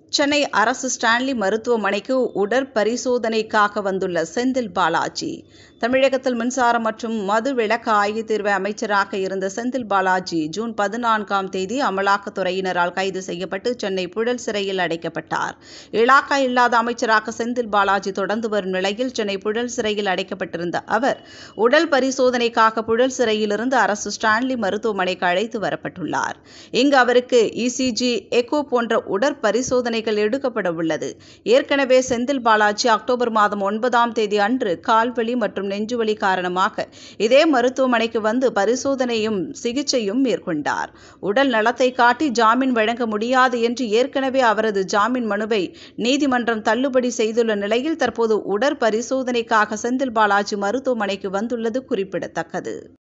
சென்னை அரசு ஸ்டான்லி மருத்துவமனைக்கு உடற்பரிசோதனைக்காக வந்துள்ள செந்தில் பாலாஜி தமிழகத்தில் மின்சாரம் மற்றும் மது விலக்கு ஆயத்தீர்வை அமைச்சராக இருந்த செந்தில் பாலாஜி ஜூன் பதினான்காம் தேதி அமலாக்கத்துறையினரால் கைது செய்யப்பட்டு சென்னை புழல் சிறையில் அடைக்கப்பட்டார் இலாக்கா இல்லாத அமைச்சராக செந்தில் பாலாஜி தொடர்ந்து வரும் நிலையில் சென்னை புழல் சிறையில் அடைக்கப்பட்டிருந்த அவர் உடல் பரிசோதனைக்காக புழல் சிறையிலிருந்து அரசு ஸ்டான்லி மருத்துவமனைக்கு அழைத்து வரப்பட்டுள்ளார் இங்கு அவருக்கு இசிஜி எக்கோ போன்ற உடற்பரிசோதனைகள் எடுக்கப்பட உள்ளது ஏற்கனவே செந்தில் பாலாஜி அக்டோபர் மாதம் ஒன்பதாம் தேதி அன்று கால்வலி மற்றும் நெஞ்சுவலி காரணமாக இதே மருத்துவமனைக்கு வந்து பரிசோதனையும் சிகிச்சையும் மேற்கொண்டார் உடல் நலத்தை காட்டி ஜாமீன் வழங்க முடியாது என்று ஏற்கனவே அவரது ஜாமீன் மனுவை நீதிமன்றம் தள்ளுபடி செய்துள்ள நிலையில் தற்போது உடற்பரிசோதனைக்காக செந்தில் பாலாஜி மருத்துவமனைக்கு வந்துள்ளது குறிப்பிடத்தக்கது